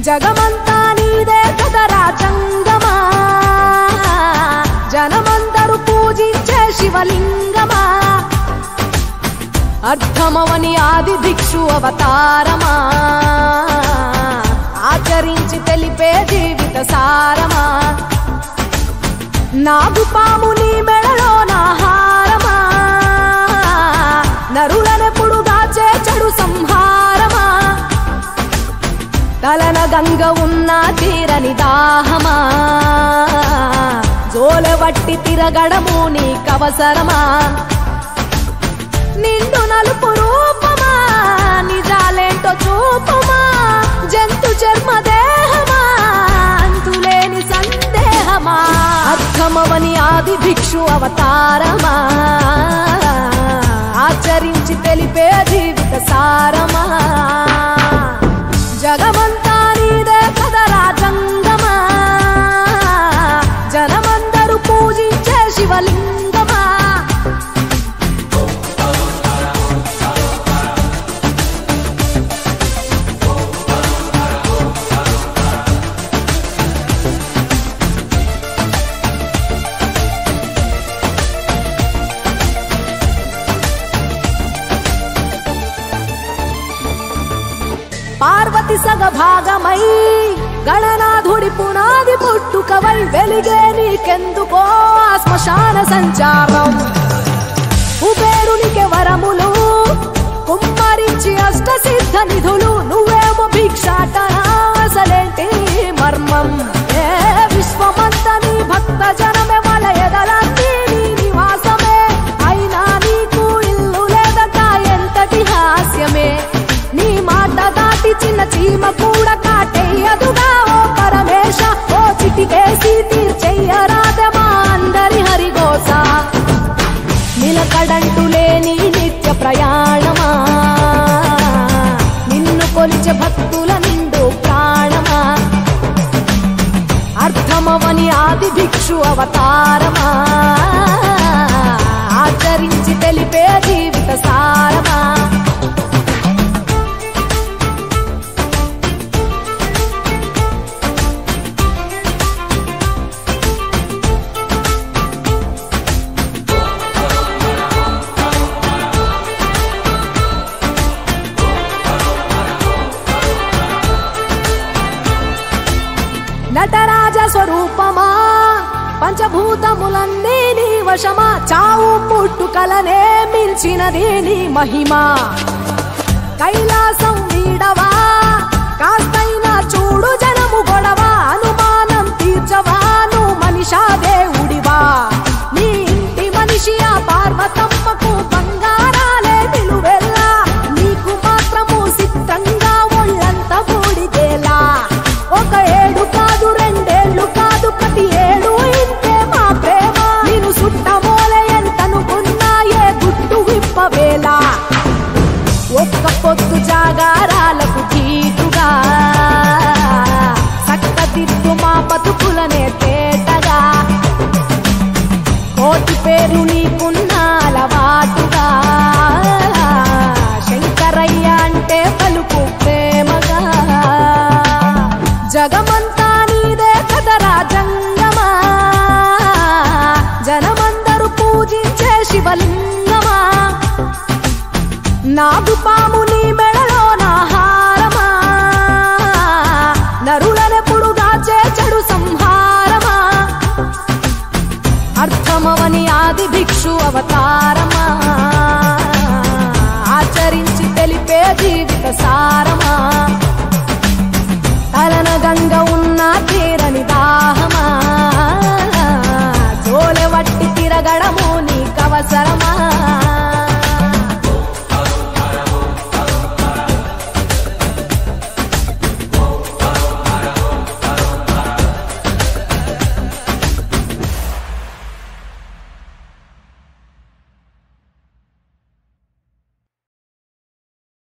జగమంతా నీదే కదరా చంగమా జనమందరూ పూజించే శివలింగమా అర్థమవని ఆది భిక్షు అవతారమా ఆచరించి తెలిపే జీవిత సారమా నాగు పాము నీ మెడలో నాహారమా నరులనెప్పుడు దాచే చెడు సంహారమా తలన గంగ ఉన్న తీరని దాహమా జోలవట్టి తిరగడము నీకవసరమా నిండు నలుపు రూపమా నిజాలేంటో చూపమా జంతు చర్మ దేహమా అంతులేని సందేహమా అర్థమవని ఆది భిక్షు అవతారమా ఆచరించి తెలిపే జీవిత సారమా జగమంతా నీదే కదరా జంగమా జనమందరూ పూజించే శివలింగమా పార్వతి సగ భాగమై గణనాథుడి పునాది పుట్టుకవై వెలిగే నీకెందుకో ఆ శ్మశాన సంచారం కుబేరునికి వరములు కుమ్మరించి అష్ట సిద్ధ నిధులు నువ్వేమో భిక్షాటన అసలేంటి మర్మం ఏ విశ్వమంత నీ భక్త జనమే వాళ్ళ ఎదలంతి నీ నివాసమే అయినా నీకు ఇల్లు లేదట ఎంతటి హాస్యమే నీ మాట దాటి చిన్న చీమ కూడా కాటేయదుగా ఓ పరమేశ ఓ చిటికేసి తీర్చెయ్యరాదే మా అందరి హరిగోస నిలకడంటు లేని నిత్య ప్రయాణమా నిన్ను కొలిచే భక్తుల నిండు ప్రాణమా అర్థమవని ఆది భిక్షు అవతారమా ఆచరించి తెలిపే జీవిత సారమా నటరాజ స్వరూపమా పంచభూతములన్నీ నీ వశమా చావు పుట్టుకలనే మించినది నీ మహిమా కైలాసం వీడవా కాస్తైనా చూడు జనము గొడవ అనుమానం తీర్చవా నువ్వు మనిషా దేవుడివా నీ ఇంటి మనిషి ఆ పార్వతమ్మకు బంగారాలే నిలువెల్లా నీకు మాత్రము సిద్ధంగా ఒళ్ళంత బూడిదేలా ఒక ఏడు కాదు రెండేళ్లు కాదు ప్రతి ఏడు ఇంతే మా ప్రేమ నేను సుట్టమోలే ఎంతనుకున్నా ఏ గుట్టు విప్పవేలా ఒక్క పొద్దు జాగారాలకు జీతుగా చక్కదిద్దు మా బతుకులనే తేటగా కోటి పేరు నీకున్న అలవాటుగా శంకరయ్య అంటే పలుకు ప్రేమగా జగమంతా నీదే కదరా జంగమా జనమందరూ పూజించే శివలింగమా నాగు పాము నీ మెడలో నాహారమా నరులనెప్పుడు దాచే చెడు సంహారమా అర్థమవని ఆది భిక్షు అవతారమా ఆచరించి తెలిపే జీవిత సారమా తలన గంగ ఉన్న తీరని దాహమా జోలె వట్టి తిరగడము నీకవసరమా